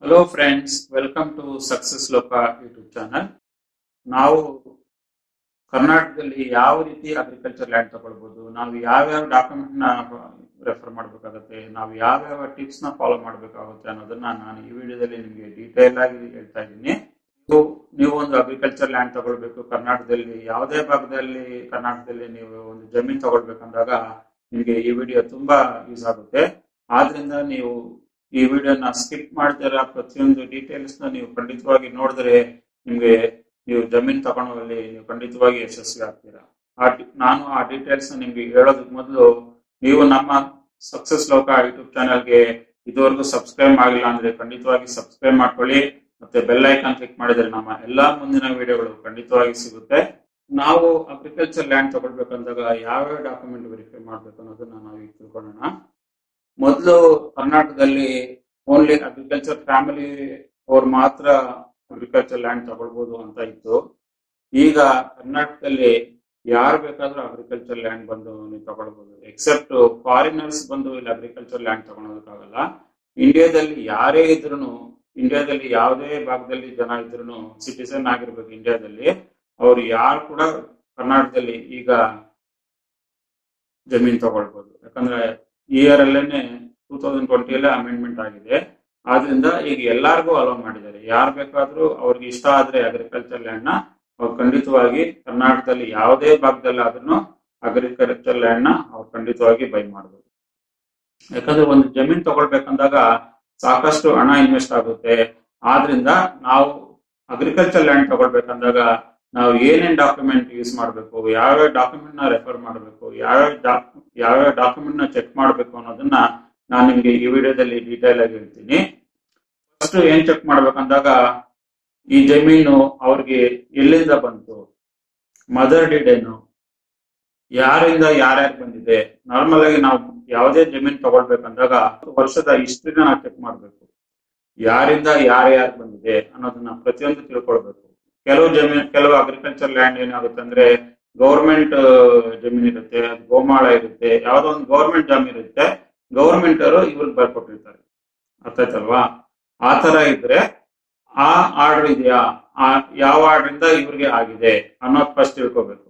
hello friends welcome to success Loka YouTube channel ನಾವು ಕರ್ನಾಟಕದಲ್ಲಿ ಯಾವ ರೀತಿ ಅಗ್ರಿಕಲ್ಚರ್ ಲ್ಯಾಂಡ್ ತಗೊಳ್ಬಹುದು ನಾವು ಯಾವ್ಯಾವ ಡಾಕ್ಯುಮೆಂಟ್ ನ ರೆಫರ್ ಮಾಡಬೇಕಾಗುತ್ತೆ ನಾವು ಯಾವ್ಯಾವ ಟಿಪ್ಸ್ ನ ಫಾಲೋ ಮಾಡಬೇಕಾಗುತ್ತೆ ಅನ್ನೋದನ್ನ ನಾನು ಈ ವಿಡಿಯೋದಲ್ಲಿ ನಿಮಗೆ ಡೀಟೇಲ್ ಆಗಿ ಹೇಳ್ತಾ ಇದ್ದೀನಿ ನೀವು ನೀವು ಒಂದು ಅಗ್ರಿಕಲ್ಚರ್ ಲ್ಯಾಂಡ್ ತಗೊಳ್ಬೇಕು ಕರ್ನಾಟಕದಲ್ಲಿ ಯಾವುದೇ ಭಾಗದಲ್ಲಿ ಕರ್ನಾಟಕದಲ್ಲಿ ನೀವು ಒಂದು ಜಮೀನ್ ತಗೊಳ್ಬೇಕಂದಾಗ ನಿಮಗೆ ಈ ವಿಡಿಯೋ ತುಂಬಾ ಯೂಸ್ ಆಗುತ್ತೆ ಆದ್ರಿಂದ ನೀವು ಈ ವಿಡಿಯೋನ ಸ್ಕಿಪ್ ಮಾಡ್ತೀರಾ ಪ್ರತಿಯೊಂದು ಡೀಟೇಲ್ಸ್ ನ ನೀವು ಖಂಡಿತವಾಗಿ ನೋಡಿದ್ರೆ ನಿಮ್ಗೆ ನೀವು ಜಮೀನ್ ತಗೊಳ್ಳೋಲ್ಲಿ ನೀವು ಖಂಡಿತವಾಗಿ ಯಶಸ್ವಿ ಆಗ್ತೀರಾ ಆ ಡಿ- ನಾನು ಆ ಡೀಟೇಲ್ಸ್ ನ ನಿಮ್ಗೆ ಹೇಳೋದಕ್ಕೆ ಮೊದಲು ನೀವು ನಮ್ಮ ಸಕ್ಸಸ್ ಲೋಕ ಯೂಟ್ಯೂಬ್ ಚಾನಲ್ಗೆ ಇದುವರೆಗೂ ಸಬ್ಸ್ಕ್ರೈಬ್ ಆಗಿಲ್ಲ ಅಂದ್ರೆ ಖಂಡಿತವಾಗಿ ಸಬ್ಸ್ಕ್ರೈಬ್ ಮಾಡ್ಕೊಳ್ಳಿ ಮತ್ತೆ ಬೆಲ್ ಐಕಾನ್ ಕ್ಲಿಕ್ ಮಾಡಿದ್ರೆ ನಮ್ಮ ಎಲ್ಲಾ ಮುಂದಿನ ವಿಡಿಯೋಗಳು ಖಂಡಿತವಾಗಿ ಸಿಗುತ್ತೆ ನಾವು ಅಗ್ರಿಕಲ್ಚರ್ ಲ್ಯಾಂಡ್ ತಗೊಳ್ಬೇಕಂದಾಗ ಯಾವ್ಯಾವ ಡಾಕ್ಯುಮೆಂಟ್ ವೆರಿಫೈ ಮಾಡ್ಬೇಕು ಅನ್ನೋದನ್ನ ನಾವು ಈಗ ತಿಳ್ಕೊಳ್ಳೋಣ ಮೊದಲು ಕರ್ನಾಟಕದಲ್ಲಿ ಓನ್ಲಿ ಅಗ್ರಿಕಲ್ಚರ್ ಫ್ಯಾಮಿಲಿ ಅವ್ರು ಮಾತ್ರ ಅಗ್ರಿಕಲ್ಚರ್ ಲ್ಯಾಂಡ್ ತಗೊಳ್ಬೋದು ಅಂತ ಇತ್ತು ಈಗ ಕರ್ನಾಟಕದಲ್ಲಿ ಯಾರು ಬೇಕಾದ್ರೂ ಅಗ್ರಿಕಲ್ಚರ್ ಲ್ಯಾಂಡ್ ಬಂದು ನೀವು ತಗೊಳ್ಬೋದು ಎಕ್ಸೆಪ್ಟ್ ಫಾರಿನರ್ಸ್ ಬಂದು ಇಲ್ಲಿ ಅಗ್ರಿಕಲ್ಚರ್ ಲ್ಯಾಂಡ್ ತಗೊಳೋದಕ್ಕಾಗಲ್ಲ ಇಂಡಿಯಾದಲ್ಲಿ ಯಾರೇ ಇದ್ರು ಇಂಡಿಯಾದಲ್ಲಿ ಯಾವುದೇ ಭಾಗದಲ್ಲಿ ಜನ ಇದ್ರು ಸಿಟಿಸನ್ ಆಗಿರ್ಬೇಕು ಇಂಡಿಯಾದಲ್ಲಿ ಅವ್ರು ಯಾರು ಕೂಡ ಕರ್ನಾಟಕದಲ್ಲಿ ಈಗ ಜಮೀನ್ ತಗೊಳ್ಬೋದು ಯಾಕಂದ್ರೆ ಇಯರ್ ಅಲ್ಲೇನೆ ಟೂ ತೌಸಂಡ್ ಟ್ವೆಂಟಿಯಲ್ಲೇ ಅಮೆಂಡ್ಮೆಂಟ್ ಆಗಿದೆ ಆದ್ರಿಂದ ಈಗ ಎಲ್ಲಾರ್ಗೂ ಅಲೋ ಮಾಡಿದ್ದಾರೆ ಯಾರು ಬೇಕಾದ್ರೂ ಅವ್ರಿಗೆ ಇಷ್ಟ ಆದ್ರೆ ಅಗ್ರಿಕಲ್ಚರ್ ಲ್ಯಾಂಡ್ ನ ಅವ್ರು ಖಂಡಿತವಾಗಿ ಕರ್ನಾಟಕದಲ್ಲಿ ಯಾವುದೇ ಭಾಗದಲ್ಲಿ ಆದ್ರೂ ಅಗ್ರಿಕಲ್ಚರ್ ಲ್ಯಾಂಡ್ ನ ಅವ್ರು ಖಂಡಿತವಾಗಿ ಬೈ ಮಾಡಬಹುದು ಯಾಕಂದ್ರೆ ಒಂದು ಜಮೀನ್ ತಗೊಳ್ಬೇಕಂದಾಗ ಸಾಕಷ್ಟು ಹಣ ಇನ್ವೆಸ್ಟ್ ಆಗುತ್ತೆ ಆದ್ರಿಂದ ನಾವು ಅಗ್ರಿಕಲ್ಚರ್ ಲ್ಯಾಂಡ್ ತಗೊಳ್ಬೇಕಂದಾಗ ನಾವು ಏನೇನ್ ಡಾಕ್ಯುಮೆಂಟ್ ಯೂಸ್ ಮಾಡಬೇಕು ಯಾವ್ಯಾವ ಡಾಕ್ಯುಮೆಂಟ್ ನ ರೆಫರ್ ಮಾಡಬೇಕು ಯಾವ್ಯಾವ ಡಾಕ್ ಯಾವ್ಯಾವ ಡಾಕ್ಯುಮೆಂಟ್ ನ ಚೆಕ್ ಮಾಡಬೇಕು ಅನ್ನೋದನ್ನ ನಾನು ನಿಮ್ಗೆ ಈ ವಿಡಿಯೋದಲ್ಲಿ ಡೀಟೇಲ್ ಆಗಿ ಹೇಳ್ತೀನಿ ಫಸ್ಟ್ ಏನ್ ಚೆಕ್ ಮಾಡ್ಬೇಕಂದಾಗ ಈ ಜಮೀನು ಅವ್ರಿಗೆ ಎಲ್ಲಿಂದ ಬಂತು ಮದರ್ ಡಿಡ್ ಏನು ಯಾರಿಂದ ಯಾರ್ಯಾರು ಬಂದಿದೆ ನಾರ್ಮಲ್ ಆಗಿ ನಾವು ಯಾವುದೇ ಜಮೀನ್ ತಗೊಳ್ಬೇಕಂದಾಗ ವರ್ಷದ ಹಿಸ್ಟ್ರಿನ ನಾವು ಚೆಕ್ ಮಾಡ್ಬೇಕು ಯಾರಿಂದ ಯಾರ್ಯಾರು ಬಂದಿದೆ ಅನ್ನೋದನ್ನ ಪ್ರತಿಯೊಂದು ತಿಳ್ಕೊಳ್ಬೇಕು ಕೆಲವು ಜಮೀನ್ ಕೆಲವು ಅಗ್ರಿಕಲ್ಚರ್ ಲ್ಯಾಂಡ್ ಏನಾಗುತ್ತೆ ಅಂದ್ರೆ ಗೌರ್ಮೆಂಟ್ ಜಮೀನ್ ಇರುತ್ತೆ ಅದು ಗೋಮಾಳ ಇರುತ್ತೆ ಯಾವ್ದೋ ಒಂದು ಗೌರ್ಮೆಂಟ್ ಜಮೀನ್ ಇರುತ್ತೆ ಗೌರ್ಮೆಂಟ್ ಅವರು ಇವ್ರಿಗೆ ಬರ್ಕೊಟ್ಟಿರ್ತಾರೆ ಅರ್ಥ ಆಯ್ತಲ್ವಾ ಆ ತರ ಇದ್ರೆ ಆ ಆರ್ಡರ್ ಇದೆಯಾ ಆ ಯಾವ ಆರ್ಡರ್ ಇಂದ ಇವ್ರಿಗೆ ಆಗಿದೆ ಅನ್ನೋದು ಫಸ್ಟ್ ತಿಳ್ಕೊಬೇಕು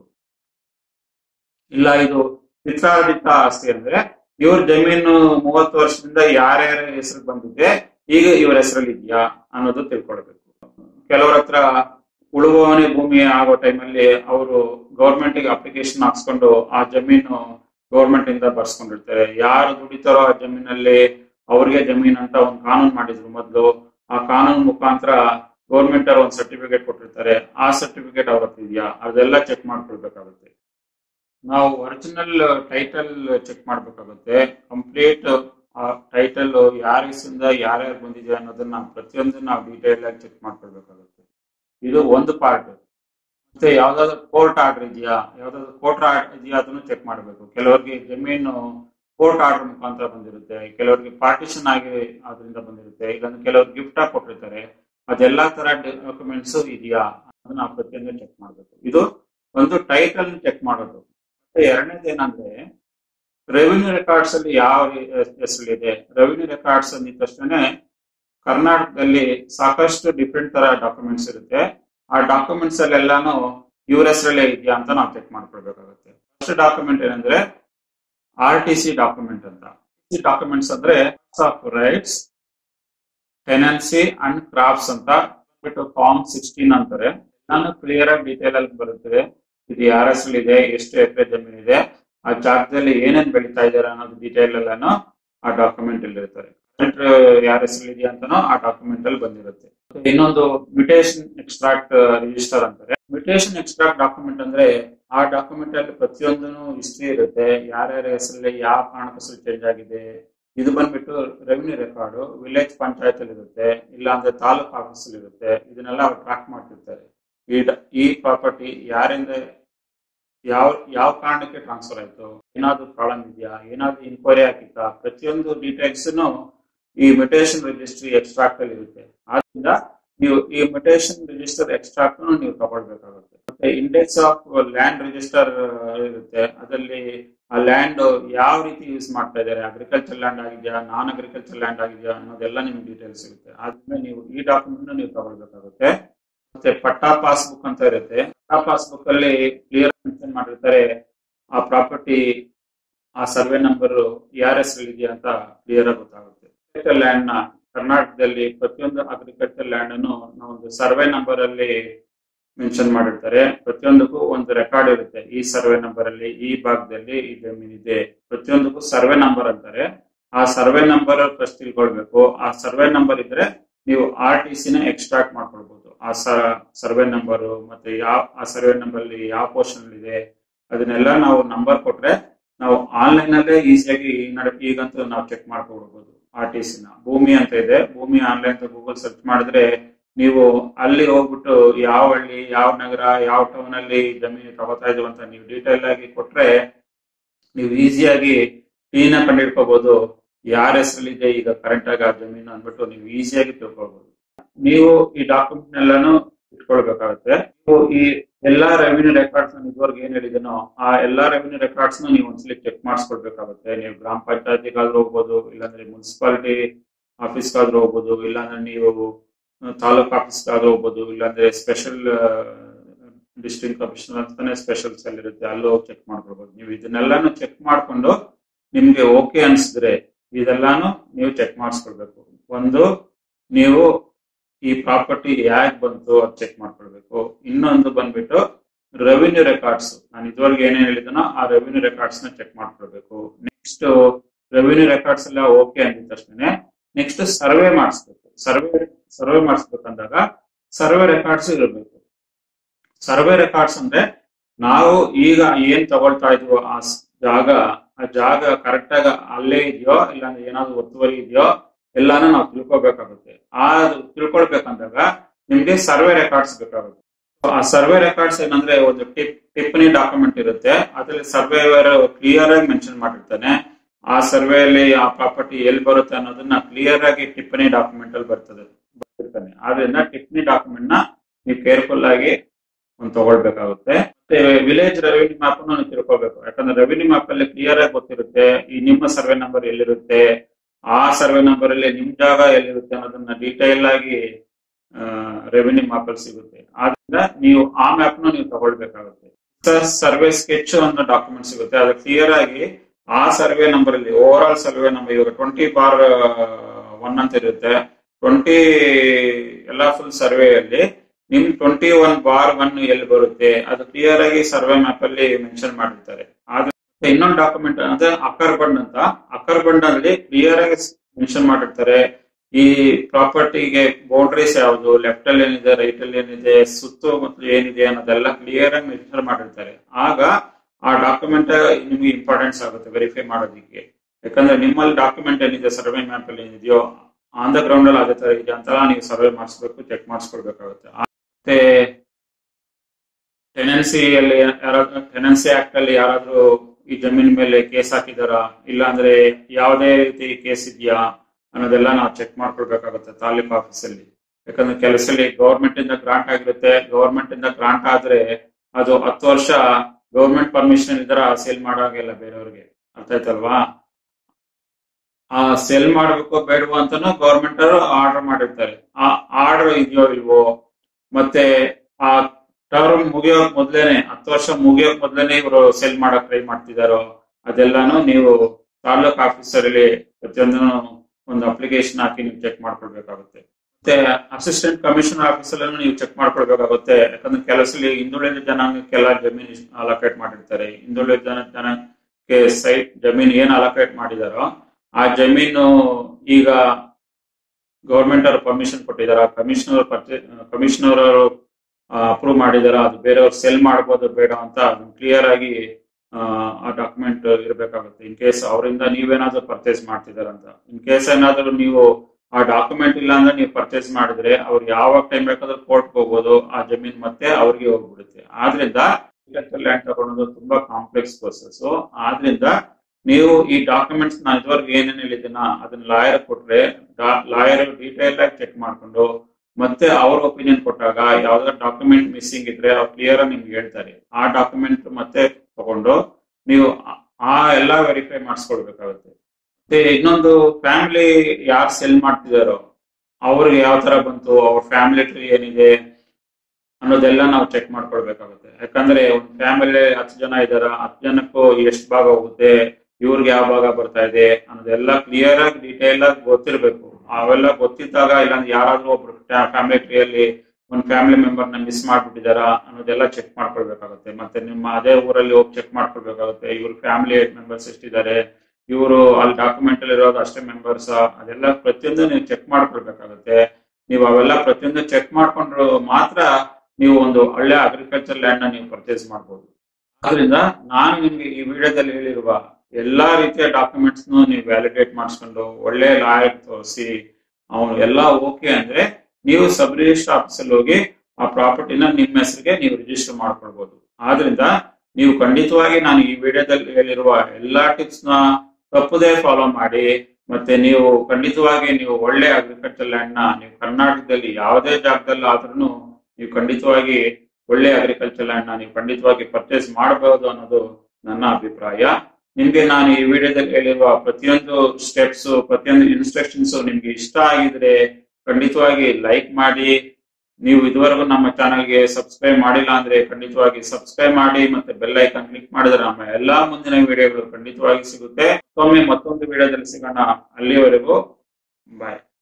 ಇಲ್ಲ ಇದು ಪಿತ್ರಾರ್ಜಿತ ಆಸ್ತಿ ಅಂದ್ರೆ ಇವ್ರ ಜಮೀನು ಮೂವತ್ತು ವರ್ಷದಿಂದ ಯಾರ್ಯಾರ ಹೆಸರು ಬಂದಿದೆ ಈಗ ಇವ್ರ ಹೆಸರಲ್ಲಿ ಇದೆಯಾ ಅನ್ನೋದು ತಿಳ್ಕೊಳ್ಬೇಕು ಕೆಲವ್ರ ಹತ್ರ ಉಳುವವನೇ ಭೂಮಿ ಆಗೋ ಟೈಮಲ್ಲಿ ಅವರು ಗೌರ್ಮೆಂಟ್ ಗೆ ಅಪ್ಲಿಕೇಶನ್ ಹಾಕ್ಸ್ಕೊಂಡು ಆ ಜಮೀನು ಗೌರ್ಮೆಂಟ್ ಇಂದ ಬರ್ಸ್ಕೊಂಡಿರ್ತಾರೆ ಯಾರು ದುಡಿತಾರೋ ಆ ಜಮೀನಲ್ಲಿ ಅವ್ರಿಗೆ ಜಮೀನ್ ಅಂತ ಒಂದು ಕಾನೂನು ಮಾಡಿದ್ರು ಮೊದಲು ಆ ಕಾನೂನು ಮುಖಾಂತರ ಗೌರ್ಮೆಂಟ್ ಅವ್ರು ಒಂದು ಸರ್ಟಿಫಿಕೇಟ್ ಕೊಟ್ಟಿರ್ತಾರೆ ಆ ಸರ್ಟಿಫಿಕೇಟ್ ಅವ್ರ ಹತ್ರ ಇದೆಯಾ ಅದೆಲ್ಲ ಚೆಕ್ ಮಾಡ್ಕೊಳ್ಬೇಕಾಗುತ್ತೆ ನಾವು ಒರಿಜಿನಲ್ ಟೈಟಲ್ ಚೆಕ್ ಮಾಡ್ಬೇಕಾಗುತ್ತೆ ಕಂಪ್ಲೀಟ್ ಟೈಟಲ್ ಯಾರ ಹೆಸರಿಂದ ಯಾರ್ಯಾರು ಬಂದಿದೆ ಅನ್ನೋದನ್ನ ಪ್ರತಿಯೊಂದು ನಾವು ಡೀಟೇಲ್ ಆಗಿ ಚೆಕ್ ಮಾಡ್ಕೊಳ್ಬೇಕಾಗುತ್ತೆ ಇದು ಒಂದು ಪಾರ್ಟ್ ಮತ್ತೆ ಯಾವ್ದಾದ್ರು ಕೋರ್ಟ್ ಆರ್ಡರ್ ಇದೆಯಾ ಯಾವ್ದಾದ್ರು ಕೋರ್ಟ್ ಆರ್ಡರ್ ಇದೆಯಾ ಅದನ್ನು ಚೆಕ್ ಮಾಡಬೇಕು ಕೆಲವರಿಗೆ ಜಮೀನು ಕೋರ್ಟ್ ಆರ್ಡರ್ ಮುಖಾಂತರ ಬಂದಿರುತ್ತೆ ಕೆಲವರಿಗೆ ಪಾರ್ಟಿಷನ್ ಆಗಿ ಅದರಿಂದ ಬಂದಿರುತ್ತೆ ಇಲ್ಲಾಂದ್ರೆ ಕೆಲವರು ಗಿಫ್ಟ್ ಆಗಿ ಕೊಟ್ಟಿರ್ತಾರೆ ಅದೆಲ್ಲಾ ತರ ಡಾಕ್ಯುಮೆಂಟ್ಸ್ ಇದೆಯಾ ಅದನ್ನ ನಾವು ಪ್ರತಿಯೊಂದು ಚೆಕ್ ಮಾಡಬೇಕು ಇದು ಒಂದು ಟೈಟಲ್ ಚೆಕ್ ಮಾಡೋದು ಮತ್ತೆ ಎರಡನೇದು ಏನಂದ್ರೆ ರೆವಿನ್ಯೂ ರೆಕಾರ್ಡ್ಸ್ ಅಲ್ಲಿ ಯಾವ ಹೆಸರಿದೆ ರೆವಿನ್ಯೂ ರೆಕಾರ್ಡ್ಸ್ ಅಂದಿದ ತಕ್ಷಣ ಕರ್ನಾಟಕದಲ್ಲಿ ಸಾಕಷ್ಟು ಡಿಫ್ರೆಂಟ್ ತರ ಡಾಕ್ಯುಮೆಂಟ್ಸ್ ಇರುತ್ತೆ ಆ ಡಾಕ್ಯುಮೆಂಟ್ಸ್ ಅಲ್ಲೆಲ್ಲಾನು ಇವ್ರ ಹೆಸರಲ್ಲೇ ಇದೆಯಾ ಅಂತ ನಾವು ಚೆಕ್ ಮಾಡ್ಕೊಳ್ಬೇಕಾಗುತ್ತೆ ಫಸ್ಟ್ ಡಾಕ್ಯುಮೆಂಟ್ ಏನಂದ್ರೆ ಆರ್ ಟಿ ಸಿ ಡಾಕ್ಯುಮೆಂಟ್ ಅಂತ ಡಾಕ್ಯುಮೆಂಟ್ಸ್ ಅಂದ್ರೆ of rights tenancy and crops ಅಂತ ಬಿಟ್ಟು ಫಾರ್ಮ್ ಸಿಕ್ಸ್ಟೀನ್ ಅಂತಾರೆ ನಾನು ಕ್ಲಿಯರ್ ಆಗಿ ಡೀಟೇಲ್ ಆಗಿ ಬರುತ್ತದೆ ಇದು ಯಾರ ಹೆಸರು ಇದೆ ಎಷ್ಟು ಎಕರೆ ಜಮೀನ್ ಇದೆ ಆ ಜಾಗದಲ್ಲಿ ಏನೇನ್ ಬೆಳೀತಾ ಇದ್ದಾರೆ ಅನ್ನೋದು ಡೀಟೇಲ್ ಎಲ್ಲಾನು ಆ ಡಾಕ್ಯುಮೆಂಟ್ ಅಲ್ಲಿ ಇರ್ತಾರೆ ಯಾರ ಹೆಸರು ಇದೆಯಾ ಅಂತಾನೋ ಆ ಡಾಕ್ಯುಮೆಂಟ್ ಅಲ್ಲಿ ಬಂದಿರುತ್ತೆ ಮತ್ತೆ ಇನ್ನೊಂದು ಮ್ಯೂಟೇಷನ್ ಎಕ್ಸ್ಟ್ರಾಕ್ಟ್ ರಿಜಿಸ್ಟರ್ ಅಂತಾರೆ ಮ್ಯೂಟೇಷನ್ ಎಕ್ಸ್ಟ್ರಾಕ್ಟ್ ಡಾಕ್ಯುಮೆಂಟ್ ಅಂದ್ರೆ ಆ ಡಾಕ್ಯುಮೆಂಟ್ ಅಲ್ಲಿ ಪ್ರತಿಯೊಂದನು ಹಿಸ್ಟ್ರಿ ಇರುತ್ತೆ ಯಾರ್ಯಾರ ಹೆಸರಲ್ಲಿ ಯಾವ ಕಾರಣಕ್ಕೂ ಚೇಂಜ್ ಆಗಿದೆ ಇದು ಬಂದ್ಬಿಟ್ಟು ರೆವಿನ್ಯೂ ರೆಕಾರ್ಡ್ ವಿಲೇಜ್ ಪಂಚಾಯತ್ ಅಲ್ಲಿ ಇರುತ್ತೆ ಇಲ್ಲ ಅಂದ್ರೆ ತಾಲೂಕ್ ಆಫೀಸ್ ಅಲ್ಲಿ ಇರುತ್ತೆ ಇದನ್ನೆಲ್ಲ ಅವ್ರು ಟ್ರಾಕ್ ಮಾಡ್ತಿರ್ತಾರೆ ಈ ಡ- ಈ ಪ್ರಾಪರ್ಟಿ ಯಾರಿಂದ ಯಾವ ಯಾವ ಕಾರಣಕ್ಕೆ ಟ್ರಾನ್ಸ್ಫರ್ ಆಯ್ತು ಏನಾದ್ರು ಪ್ರಾಬ್ಲಮ್ ಇದೆಯಾ ಏನಾದ್ರು ಇನ್ಕ್ವೈರಿ ಆಗಿತ್ತಾ ಪ್ರತಿಯೊಂದು ಡೀಟೇಲ್ಸ್ ಈ ಮ್ಯೂಟೇಷನ್ ರಿಜಿಸ್ಟ್ರಿ ಎಕ್ಸ್ಟ್ರಾಕ್ಟ್ ಅಲ್ಲಿ ಇರುತ್ತೆ ಆದ್ರಿಂದ ನೀವು ಈ ಮ್ಯೂಟೇಷನ್ ರಿಜಿಸ್ಟರ್ ಎಕ್ಸ್ಟ್ರಾಕ್ಟ್ ನೀವು ತಗೊಳ್ಬೇಕಾಗುತ್ತೆ ಮತ್ತೆ ಇಂಡೆಕ್ಸ್ ಆಫ್ ಲ್ಯಾಂಡ್ ರಿಜಿಸ್ಟರ್ ಇರುತ್ತೆ ಅದರಲ್ಲಿ ಆ ಲ್ಯಾಂಡ್ ಯಾವ ರೀತಿ ಯೂಸ್ ಮಾಡ್ತಾ ಇದ್ದಾರೆ ಅಗ್ರಿಕಲ್ಚರ್ ಲ್ಯಾಂಡ್ ಆಗಿದೆಯಾ ನಾನ್ ಅಗ್ರಿಕಲ್ಚರ್ ಲ್ಯಾಂಡ್ ಆಗಿದೆಯಾ ಅನ್ನೋದೆಲ್ಲ ನಿಮ್ಗೆ ಡೀಟೇಲ್ಸ್ ಸಿಗುತ್ತೆ ಆದ್ಮೇಲೆ ನೀವು ಈ ಡಾಕ್ಯುಮೆಂಟ್ ನೀವು ತಗೊಳ್ಬೇಕಾಗುತ್ತೆ ಮತ್ತೆ ಪಟ್ಟಾ ಪಾಸ್ಬುಕ್ ಅಂತ ಇರುತ್ತೆ ಪಟ್ಟಾ ಪಾಸ್ಬುಕ್ ಅಲ್ಲಿ ಕ್ಲಿಯರ್ ಮೆನ್ಷನ್ ಮಾಡಿರ್ತಾರೆ ಆ ಪ್ರಾಪರ್ಟಿ ಆ ಸರ್ವೆ ನಂಬರ್ ಯಾರ ಹೆಸರಲ್ಲಿ ಇದೆಯಾ ಅಂತ ಕ್ಲಿಯರ್ ಆಗಿ ಗೊತ್ತಾಗುತ್ತೆ ಲ್ಯಾಂಡ್ ನ ಕರ್ನಾಟಕದಲ್ಲಿ ಪ್ರತಿಯೊಂದು ಅಗ್ರಿಕಲ್ಚರ್ ಲ್ಯಾಂಡ್ ಅನ್ನು ನಾವೊಂದು ಸರ್ವೆ ನಂಬರ್ ಅಲ್ಲಿ ಮೆನ್ಷನ್ ಮಾಡಿರ್ತಾರೆ ಪ್ರತಿಯೊಂದಕ್ಕೂ ಒಂದು ರೆಕಾರ್ಡ್ ಇರುತ್ತೆ ಈ ಸರ್ವೆ ನಂಬರ್ ಅಲ್ಲಿ ಈ ಭಾಗದಲ್ಲಿ ಈ ಜಮೀನ್ ಇದೆ ಪ್ರತಿಯೊಂದಕ್ಕೂ ಸರ್ವೆ ನಂಬರ್ ಅಂತಾರೆ ಆ ಸರ್ವೆ ನಂಬರ್ ಫಸ್ಟ್ ತಿಳ್ಕೊಳ್ಬೇಕು ಆ ಸರ್ವೆ ನಂಬರ್ ಇದ್ರೆ ನೀವು ಆರ್ ಟಿ ಸಿ ನ ಎಕ್ಸ್ಟ್ರಾಕ್ಟ್ ಮಾಡ್ಕೊಳ್ಬಹುದು ಆ ಸರ್ವೆ ನಂಬರ್ ಮತ್ತೆ ಯಾವ ಆ ಸರ್ವೆ ನಂಬರ್ ಅಲ್ಲಿ ಯಾವ ಪೋರ್ಷನ್ ಇದೆ ಅದನ್ನೆಲ್ಲ ನಾವು ನಂಬರ್ ಕೊಟ್ರೆ ನಾವು ಆನ್ಲೈನ್ ಅಲ್ಲೇ ಈಸಿಯಾಗಿ ಈಗಂತೂ ನಾವು ಚೆಕ್ ಮಾಡ್ಕೊಳ್ಬಹುದು ಆರ್ ಟಿ ಸಿ ನ ಭೂಮಿ ಅಂತ ಇದೆ ಭೂಮಿ ಆನ್ಲೈನ್ ಗೂಗಲ್ ಸರ್ಚ್ ಮಾಡಿದ್ರೆ ನೀವು ಅಲ್ಲಿ ಹೋಗ್ಬಿಟ್ಟು ಯಾವ ಹಳ್ಳಿ ಯಾವ ನಗರ ಯಾವ ಟೌನ್ ಅಲ್ಲಿ ಜಮೀನು ತಗೋತಾ ಇದೀವಿ ಅಂತ ನೀವು ಡೀಟೇಲ್ ಆಗಿ ಕೊಟ್ರೆ ನೀವು ಈಸಿಯಾಗಿ ಕ್ಲೀನ್ ಆಗಿ ಕಂಡಿಡ್ಕೋಬಹುದು ಯಾರ ಹೆಸರಲ್ಲಿದೆ ಈಗ ಕರೆಂಟ್ ಆಗಿ ಆ ಜಮೀನು ಅಂದ್ಬಿಟ್ಟು ನೀವು ಈಸಿಯಾಗಿ ತಿಳ್ಕೊಳ್ಬಹುದು ನೀವು ಈ ಡಾಕ್ಯುಮೆಂಟ್ ಎಲ್ಲಾನು ಇಟ್ಕೊಳ್ಬೇಕಾಗುತ್ತೆ ನೀವು ಈ ಎಲ್ಲಾ ರೆವಿನ್ಯೂ ರೆಕಾರ್ಡ್ಸ್ ಇದುವರೆಗೆ ಏನ್ ಹೇಳಿದನೋ ಆ ಎಲ್ಲಾ ರೆವಿನ್ಯೂ ರೆಕಾರ್ಡ್ಸ್ ನೀವು ಒಂದ್ಸಲಿ ಚೆಕ್ ಮಾಡಿಸ್ಕೊಳ್ಬೇಕಾಗುತ್ತೆ ನೀವು ಗ್ರಾಮ ಪಂಚಾಯತಿಗಾದ್ರೂ ಹೋಗ್ಬೋದು ಇಲ್ಲಾಂದ್ರೆ ಮುನ್ಸಿಪಾಲಿಟಿ ಆಫೀಸ್ಗಾದ್ರೂ ಹೋಗ್ಬೋದು ಇಲ್ಲಾಂದ್ರೆ ನೀವು ತಾಲೂಕ್ ಆಫೀಸ್ಗಾದ್ರೂ ಹೋಗ್ಬೋದು ಇಲ್ಲಾಂದ್ರೆ ಸ್ಪೆಷಲ್ ಡಿಸ್ಟ್ರಿಕ್ಟ್ ಕಮಿಷನರ್ ಅಂತಾನೆ ಸ್ಪೆಷಲ್ ಸೆಲ್ ಇರುತ್ತೆ ಅಲ್ಲೂ ಹೋಗಿ ಚೆಕ್ ಮಾಡ್ಕೊಳ್ಬೋದು ನೀವು ಇದನ್ನೆಲ್ಲಾನು ಚೆಕ್ ಮಾಡ್ಕೊಂಡು ನಿಮ್ಗೆ ಓಕೆ ಅನ್ಸಿದ್ರೆ ಇದೆಲ್ಲಾನು ನೀವು ಚೆಕ್ ಮಾಡಿಸ್ಕೊಳ್ಬೇಕು ಒಂದು ನೀವು ಈ ಪ್ರಾಪರ್ಟಿ ಯಾಕೆ ಬಂತು ಅದು ಚೆಕ್ ಮಾಡ್ಕೊಳ್ಬೇಕು ಇನ್ನೊಂದು ಬಂದ್ಬಿಟ್ಟು ರೆವಿನ್ಯೂ ರೆಕಾರ್ಡ್ಸ್ ನಾನು ಇದುವರೆಗೆ ಏನೇನು ಹೇಳಿದನೋ ಆ ರೆವಿನ್ಯೂ ರೆಕಾರ್ಡ್ಸ್ ನ ಚೆಕ್ ಮಾಡ್ಕೊಳ್ಬೇಕು ನೆಕ್ಸ್ಟ್ ರೆವಿನ್ಯೂ ರೆಕಾರ್ಡ್ಸ್ ಎಲ್ಲ ಓಕೆ ಅಂದಿದ ತಕ್ಷಣ ನೆಕ್ಸ್ಟ್ ಸರ್ವೆ ಮಾಡಿಸ್ಬೇಕು ಸರ್ವೆ ಸರ್ವೆ ಮಾಡಿಸ್ಬೇಕಂದಾಗ ಸರ್ವೆ ರೆಕಾರ್ಡ್ಸ್ ಇರಬೇಕು ಸರ್ವೆ ರೆಕಾರ್ಡ್ಸ್ ಅಂದ್ರೆ ನಾವು ಈಗ ಏನ್ ತಗೊಳ್ತಾ ಇದೀವೋ ಆ ಜಾಗ ಆ ಜಾಗ ಕರೆಕ್ಟ್ ಆಗ ಅಲ್ಲೇ ಇದೆಯೋ ಇಲ್ಲಾಂದ್ರೆ ಏನಾದ್ರು ಒತ್ತುವರಿ ಇದೆಯೋ ಎಲ್ಲಾನು ನಾವು ತಿಳ್ಕೊಬೇಕಾಗುತ್ತೆ ಆ ತಿಳ್ಕೊಳ್ಬೇಕಂದಾಗ ನಿಮ್ಗೆ ಸರ್ವೆ ರೆಕಾರ್ಡ್ಸ್ ಬೇಕಾಗುತ್ತೆ ಆ ಸರ್ವೆ ರೆಕಾರ್ಡ್ಸ್ ಏನಂದ್ರೆ ಒಂದು ಟಿಪ್ ಟಿಪ್ಪಣಿ ಡಾಕ್ಯುಮೆಂಟ್ ಇರುತ್ತೆ ಅದ್ರಲ್ಲಿ ಸರ್ವೇವರ್ ಕ್ಲಿಯರ್ ಆಗಿ ಮೆನ್ಷನ್ ಮಾಡಿರ್ತಾನೆ ಆ ಸರ್ವೆಯಲ್ಲಿ ಆ ಪ್ರಾಪರ್ಟಿ ಎಲ್ಲಿ ಬರುತ್ತೆ ಅನ್ನೋದನ್ನ ಕ್ಲಿಯರ್ ಆಗಿ ಟಿಪ್ಪಣಿ ಡಾಕ್ಯುಮೆಂಟ್ ಅಲ್ಲಿ ಬರ್ತದೆ ಬರ್ತಿರ್ತಾನೆ ಆದ್ರಿಂದ ಟಿಪ್ಪಣಿ ಡಾಕ್ಯುಮೆಂಟ್ ನ ನೀವು ಕೇರ್ಫುಲ್ ಆಗಿ ಒಂದು ತಗೊಳ್ಬೇಕಾಗುತ್ತೆ ಮತ್ತೆ ವಿಲೇಜ್ ರೆವಿನ್ಯೂ ಮ್ಯಾಪ್ ನೀವು ತಿಳ್ಕೊಬೇಕು ಯಾಕಂದ್ರೆ ರೆವಿನ್ಯೂ ಮ್ಯಾಪ್ ಅಲ್ಲಿ ಕ್ಲಿಯರ್ ಆಗಿ ಗೊತ್ತಿರುತ್ತೆ ಈ ನಿಮ್ಮ ಸರ್ವೆ ನಂಬರ್ ಎಲ್ಲಿರುತ್ತೆ ಆ ಸರ್ವೆ ನಂಬರ್ ಅಲ್ಲಿ ನಿಮ್ ಜಾಗ ಎಲ್ಲಿರುತ್ತೆ ಅನ್ನೋದನ್ನ ಡೀಟೈಲ್ ಆಗಿ ರೆವಿನ್ಯೂ ಮ್ಯಾಪ್ ಅಲ್ಲಿ ಸಿಗುತ್ತೆ ಆದ್ರಿಂದ ನೀವು ಆ ಮ್ಯಾಪ್ ನ ನೀವು ತಗೊಳ್ಬೇಕಾಗುತ್ತೆ ಸರ್ವೆ ಸ್ಕೆಚ್ ಅನ್ನೋ ಡಾಕ್ಯುಮೆಂಟ್ ಸಿಗುತ್ತೆ ಅದು ಕ್ಲಿಯರ್ ಆಗಿ ಆ ಸರ್ವೆ ನಂಬರ್ ಅಲ್ಲಿ ಓವರ್ ಆಲ್ ಸರ್ವೆ ನಂಬರ್ ಇವಾಗ ಟ್ವೆಂಟಿ ಬಾರ್ ಒನ್ ಅಂತ ಇರುತ್ತೆ ಟ್ವೆಂಟಿ ಎಲ್ಲ ಫುಲ್ ಸರ್ವೆಯಲ್ಲಿ ನಿಮ್ ಟ್ವೆಂಟಿ ಒನ್ ಬಾರ್ ಒನ್ ಎಲ್ಲಿ ಬರುತ್ತೆ ಅದು ಕ್ಲಿಯರ್ ಆಗಿ ಸರ್ವೆ ಮ್ಯಾಪ್ ಅಲ್ಲಿ ಮೆನ್ಷನ್ ಮಾಡಿರ್ತಾರೆ ಆದ್ರೆ ಇನ್ನೊಂದು ಡಾಕ್ಯುಮೆಂಟ್ ಅಂದ್ರೆ ಅಕ್ಕರ್ ಬಂಡ್ ಅಂತ ಅಕ್ಕರ್ ಬಂಡ್ ಅಲ್ಲಿ ಕ್ಲಿಯರ್ ಆಗಿ ಮೆನ್ಷನ್ ಮಾಡಿರ್ತಾರೆ ಈ ಪ್ರಾಪರ್ಟಿಗೆ ಬೌಂಡ್ರೀಸ್ ಯಾವುದು ಲೆಫ್ಟ್ ಅಲ್ಲಿ ಏನಿದೆ ರೈಟ್ ಅಲ್ಲಿ ಏನಿದೆ ಸುತ್ತು ಮತ್ತು ಏನಿದೆ ಅನ್ನೋದೆಲ್ಲ ಕ್ಲಿಯರ್ ಆಗಿ ಮೆನ್ಷನ್ ಮಾಡಿರ್ತಾರೆ ಆಗ ಆ ಡಾಕ್ಯುಮೆಂಟ್ ನಿಮ್ಗೆ ಇಂಪಾರ್ಟೆನ್ಸ್ ಆಗುತ್ತೆ ವೆರಿಫೈ ಮಾಡೋದಿಕ್ಕೆ ಯಾಕಂದ್ರೆ ನಿಮ್ಮಲ್ಲಿ ಡಾಕ್ಯುಮೆಂಟ್ ಏನಿದೆ ಸರ್ವೆ ಮ್ಯಾಪ್ ಅಲ್ಲಿ ಏನಿದೆಯೋ ಆನ್ ದ ಗ್ರೌಂಡ್ ಅಲ್ಲಿ ಅದೇ ತರ ಇದೆ ಅಂತೆಲ್ಲ ನೀವು ಸರ್ವೆ ಮಾಡಿಸ್ಬೇಕು ಚೆಕ್ ಮಾಡಿಸ್ಕೊಳ್ಬೇಕಾಗುತ್ತೆ ಮತ್ತೆ ಟೆನೆನ್ಸಿಯಲ್ಲಿ ಯಾರಾದ್ರೂ ಟೆನೆನ್ಸಿ ಆಕ್ಟ್ ಅಲ್ಲಿ ಯಾರಾದ್ರೂ ಈ ಜಮೀನ್ ಮೇಲೆ ಕೇಸ್ ಹಾಕಿದಾರ ಇಲ್ಲ ಅಂದ್ರೆ ಯಾವುದೇ ರೀತಿ ಕೇಸ್ ಇದೆಯಾ ಅನ್ನೋದೆಲ್ಲ ನಾವು ಚೆಕ್ ಮಾಡ್ಕೊಳ್ಬೇಕಾಗುತ್ತೆ ತಾಲೂಕು ಆಫೀಸಲ್ಲಿ ಯಾಕಂದ್ರೆ ಕೆಲಸದಲ್ಲಿ ಗೌರ್ಮೆಂಟ್ ಇಂದ ಗ್ರಾಂಟ್ ಆಗಿರುತ್ತೆ ಗೌರ್ಮೆಂಟ್ ಇಂದ ಗ್ರಾಂಟ್ ಆದ್ರೆ ಅದು ಹತ್ತು ವರ್ಷ ಗೌರ್ಮೆಂಟ್ ಪರ್ಮಿಷನ್ ಇದ್ರ ಸೇಲ್ ಮಾಡೋಂಗಿಲ್ಲ ಬೇರೆಯವ್ರಿಗೆ ಅರ್ಥ ಆಯ್ತಲ್ವಾ ಆ ಸೆಲ್ ಮಾಡ್ಬೇಕು ಬೇಡವೋ ಅಂತಾನು ಗೌರ್ಮೆಂಟ್ ಅವರು ಆರ್ಡರ್ ಮಾಡಿರ್ತಾರೆ ಆ ಆರ್ಡರ್ ಇದೆಯೋ ಇಲ್ವೋ ಮತ್ತೆ ಆ ಟರ್ಮ್ ಮುಗಿಯೋಕ್ ಮೊದ್ಲೇನೆ ಹತ್ತು ವರ್ಷ ಮುಗಿಯೋಕ್ ಮೊದ್ಲೇನೆ ಇವರು ಸೆಲ್ ಮಾಡಕ್ ಟ್ರೈ ಮಾಡ್ತಿದಾರೋ ಅದೆಲ್ಲಾನು ನೀವು ತಾಲೂಕ್ ಆಫೀಸರಲ್ಲಿ ಪ್ರತಿಯೊಂದನ್ನು ಒಂದು ಅಪ್ಲಿಕೇಶನ್ ಹಾಕಿ ನೀವು ಚೆಕ್ ಮಾಡ್ಕೊಳ್ಬೇಕಾಗುತ್ತೆ ಮತ್ತೆ ಅಸಿಸ್ಟೆಂಟ್ ಕಮಿಷನರ್ ಆಫೀಸಲ್ಲೂ ನೀವು ಚೆಕ್ ಮಾಡ್ಕೊಳ್ಬೇಕಾಗುತ್ತೆ ಯಾಕಂದ್ರೆ ಕೆಲಸದಲ್ಲಿ ಹಿಂದುಳಿದ ಜನಾಂಗಕ್ಕೆಲ್ಲ ಜಮೀನು ಅಲೋಕೇಟ್ ಮಾಡಿರ್ತಾರೆ ಹಿಂದುಳಿದ ಜನ ಜನಕ್ಕೆ ಸೈಟ್ ಜಮೀನು ಏನ್ ಅಲೋಕೇಟ್ ಮಾಡಿದಾರೋ ಆ ಜಮೀನು ಈಗ ಗೌರ್ಮೆಂಟ್ ಅವರು ಪರ್ಮಿಷನ್ ಕೊಟ್ಟಿದಾರ ಕಮಿಷನರ್ ಪರ್ಚೇ ಕಮಿಷನರ್ ಅವರು ಅಪ್ರೂವ್ ಮಾಡಿದಾರ ಅದು ಬೇರೆಯವ್ರು ಸೆಲ್ ಮಾಡ್ಬೋದು ಬೇಡ ಅಂತ ಕ್ಲಿಯರ್ ಆಗಿ ಆ ಡಾಕ್ಯುಮೆಂಟ್ ಇರಬೇಕಾಗುತ್ತೆ ಇನ್ ಕೇಸ್ ಅವರಿಂದ ನೀವೇನಾದ್ರೂ ಪರ್ಚೇಸ್ ಮಾಡ್ತಿದಾರಂತ ಇನ್ ಕೇಸ್ ಏನಾದ್ರೂ ನೀವು ಆ ಡಾಕ್ಯುಮೆಂಟ್ ಇಲ್ಲ ಅಂದ್ರೆ ನೀವು ಪರ್ಚೇಸ್ ಮಾಡಿದ್ರೆ ಅವ್ರು ಯಾವಾಗ ಟೈಮ್ ಬೇಕಾದ್ರೂ ಕೋರ್ಟ್ ಹೋಗ್ಬೋದು ಆ ಜಮೀನ್ ಮತ್ತೆ ಅವ್ರಿಗೆ ಹೋಗ್ಬಿಡುತ್ತೆ ಆದ್ರಿಂದ ಲ್ಯಾಂಡ್ ತಗೊಳೋದು ತುಂಬಾ ಕಾಂಪ್ಲೆಕ್ಸ್ ಪ್ರೊಸೆಸ್ ಆದ್ರಿಂದ ನೀವು ಈ ಡಾಕ್ಯುಮೆಂಟ್ಸ್ ನಾನು ಇದುವರೆಗೆ ಏನೇನು ಹೇಳಿದ್ದೀನ ಅದನ್ನ ಲಾಯರ್ ಕೊಟ್ರೆ ಲಾಯರ್ ಡೀಟೇಲ್ ಆಗಿ ಚೆಕ್ ಮಾಡ್ಕೊಂಡು ಮತ್ತೆ ಅವ್ರ ಒಪಿನಿಯನ್ ಕೊಟ್ಟಾಗ ಯಾವ್ದಾದ್ರು ಡಾಕ್ಯುಮೆಂಟ್ ಮಿಸ್ಸಿಂಗ್ ಇದ್ರೆ ಅವ್ರು ಕ್ಲಿಯರ್ ಆಗಿ ನಿಮ್ಗೆ ಹೇಳ್ತಾರೆ ಆ ಡಾಕ್ಯುಮೆಂಟ್ ಮತ್ತೆ ತಗೊಂಡು ನೀವು ಆ ಎಲ್ಲ ವೆರಿಫೈ ಮಾಡಿಸ್ಕೊಳ್ಬೇಕಾಗುತ್ತೆ ಮತ್ತೆ ಇನ್ನೊಂದು ಫ್ಯಾಮಿಲಿ ಯಾರು ಸೆಲ್ ಮಾಡ್ತಿದಾರೋ ಅವ್ರಿಗೆ ಯಾವ ತರ ಬಂತು ಅವ್ರ ಫ್ಯಾಮಿಲಿ ಟ್ರೀ ಏನಿದೆ ಅನ್ನೋದೆಲ್ಲ ನಾವು ಚೆಕ್ ಮಾಡ್ಕೊಳ್ಬೇಕಾಗುತ್ತೆ ಯಾಕಂದ್ರೆ ಒಂದು ಫ್ಯಾಮಿಲಿ ಹತ್ತು ಜನ ಇದಾರ ಹತ್ತು ಜನಕ್ಕೂ ಎಷ್ಟು ಭಾಗ ಹೋಗುತ್ತೆ ಇವ್ರಿಗೆ ಯಾವ ಭಾಗ ಬರ್ತಾ ಇದೆ ಅನ್ನೋದೆಲ್ಲ ಕ್ಲಿಯರ್ ಆಗಿ ಡೀಟೇಲ್ ಆಗಿ ಗೊತ್ತಿರ್ಬೇಕು ಅವೆಲ್ಲ ಗೊತ್ತಿದ್ದಾಗ ಇಲ್ಲಾಂದ್ರೆ ಯಾರಾದ್ರೂ ಒಬ್ರು ಫ್ಯಾಮಿಲಿ ಟ್ರೀಯಲ್ಲಿ ಒಂದು ಫ್ಯಾಮಿಲಿ ಮೆಂಬರ್ ನ ಮಿಸ್ ಮಾಡ್ಬಿಟ್ಟಿದಾರಾ ಅನ್ನೋದೆಲ್ಲ ಚೆಕ್ ಮಾಡ್ಕೊಳ್ಬೇಕಾಗುತ್ತೆ ಮತ್ತೆ ನಿಮ್ಮ ಅದೇ ಊರಲ್ಲಿ ಹೋಗಿ ಚೆಕ್ ಮಾಡ್ಕೊಳ್ಬೇಕಾಗುತ್ತೆ ಇವ್ರ ಫ್ಯಾಮಿಲಿ ಮೆಂಬರ್ಸ್ ಎಷ್ಟಿದ್ದಾರೆ ಇವರು ಅಲ್ಲಿ ಡಾಕ್ಯುಮೆಂಟ್ ಅಲ್ಲಿ ಇರೋದು ಅಷ್ಟೇ ಮೆಂಬರ್ಸ್ ಅದೆಲ್ಲ ಪ್ರತಿಯೊಂದು ನೀವು ಚೆಕ್ ಮಾಡ್ಕೊಳ್ಬೇಕಾಗುತ್ತೆ ನೀವು ಅವೆಲ್ಲ ಪ್ರತಿಯೊಂದು ಚೆಕ್ ಮಾಡ್ಕೊಂಡ್ರು ಮಾತ್ರ ನೀವು ಒಂದು ಒಳ್ಳೆ ಅಗ್ರಿಕಲ್ಚರ್ ಲ್ಯಾಂಡ್ ನ ನೀವು ಪರ್ಚೇಸ್ ಮಾಡ್ಬೋದು ಆದ್ರಿಂದ ನಾನು ನಿಮ್ಗೆ ಈ ವಿಡಿಯೋದಲ್ಲಿ ಹೇಳಿರುವ ಎಲ್ಲಾ ರೀತಿಯ ಡಾಕ್ಯುಮೆಂಟ್ಸ್ ನೀವು ವ್ಯಾಲಿಡೇಟ್ ಮಾಡಿಸ್ಕೊಂಡು ಒಳ್ಳೆ ಲಾಯರ್ ತೋರಿಸಿ ಅವನು ಎಲ್ಲ ಓಕೆ ಅಂದ್ರೆ ನೀವು ಸಬ್ ರಿಜಿಸ್ಟರ್ ಆಫೀಸಲ್ಲಿ ಹೋಗಿ ಆ ಪ್ರಾಪರ್ಟಿನ ನಿಮ್ಮ ಹೆಸರಿಗೆ ನೀವು ರಿಜಿಸ್ಟರ್ ಮಾಡ್ಕೊಳ್ಬಹುದು ಆದ್ರಿಂದ ನೀವು ಖಂಡಿತವಾಗಿ ನಾನು ಈ ವಿಡಿಯೋದಲ್ಲಿ ಹೇಳಿರುವ ಎಲ್ಲಾ ಟಿಪ್ಸ್ ನ ತಪ್ಪದೇ ಫಾಲೋ ಮಾಡಿ ಮತ್ತೆ ನೀವು ಖಂಡಿತವಾಗಿ ನೀವು ಒಳ್ಳೆ ಅಗ್ರಿಕಲ್ಚರ್ ಲ್ಯಾಂಡ್ ನ ನೀವು ಕರ್ನಾಟಕದಲ್ಲಿ ಯಾವುದೇ ಜಾಗದಲ್ಲಿ ಆದ್ರೂ ನೀವು ಖಂಡಿತವಾಗಿ ಒಳ್ಳೆ ಅಗ್ರಿಕಲ್ಚರ್ ಲ್ಯಾಂಡ್ ನ ನೀವು ಖಂಡಿತವಾಗಿ ಪರ್ಚೇಸ್ ಮಾಡಬಹುದು ಅನ್ನೋದು ನನ್ನ ಅಭಿಪ್ರಾಯ ನಿಮ್ಗೆ ನಾನು ಈ ವಿಡಿಯೋದಲ್ಲಿ ಹೇಳಿರುವ ಪ್ರತಿಯೊಂದು ಸ್ಟೆಪ್ಸ್ ಪ್ರತಿಯೊಂದು ಇನ್ಸ್ಟ್ರಕ್ಷನ್ಸ್ ನಿಮ್ಗೆ ಇಷ್ಟ ಆಗಿದ್ರೆ ಖಂಡಿತವಾಗಿ ಲೈಕ್ ಮಾಡಿ ನೀವು ಇದುವರೆಗೂ ನಮ್ಮ ಚಾನಲ್ಗೆ ಸಬ್ಸ್ಕ್ರೈಬ್ ಮಾಡಿಲ್ಲ ಅಂದ್ರೆ ಖಂಡಿತವಾಗಿ ಸಬ್ಸ್ಕ್ರೈಬ್ ಮಾಡಿ ಮತ್ತೆ ಬೆಲ್ ಐಕಾನ್ ಕ್ಲಿಕ್ ಮಾಡಿದ್ರೆ ನಮ್ಮ ಎಲ್ಲಾ ಮುಂದಿನ ವಿಡಿಯೋಗಳು ಖಂಡಿತವಾಗಿ ಸಿಗುತ್ತೆ ಒಮ್ಮೆ ಮತ್ತೊಂದು ವಿಡಿಯೋದಲ್ಲಿ ಸಿಗೋಣ ಅಲ್ಲಿಯವರೆಗೂ ಬಾಯ್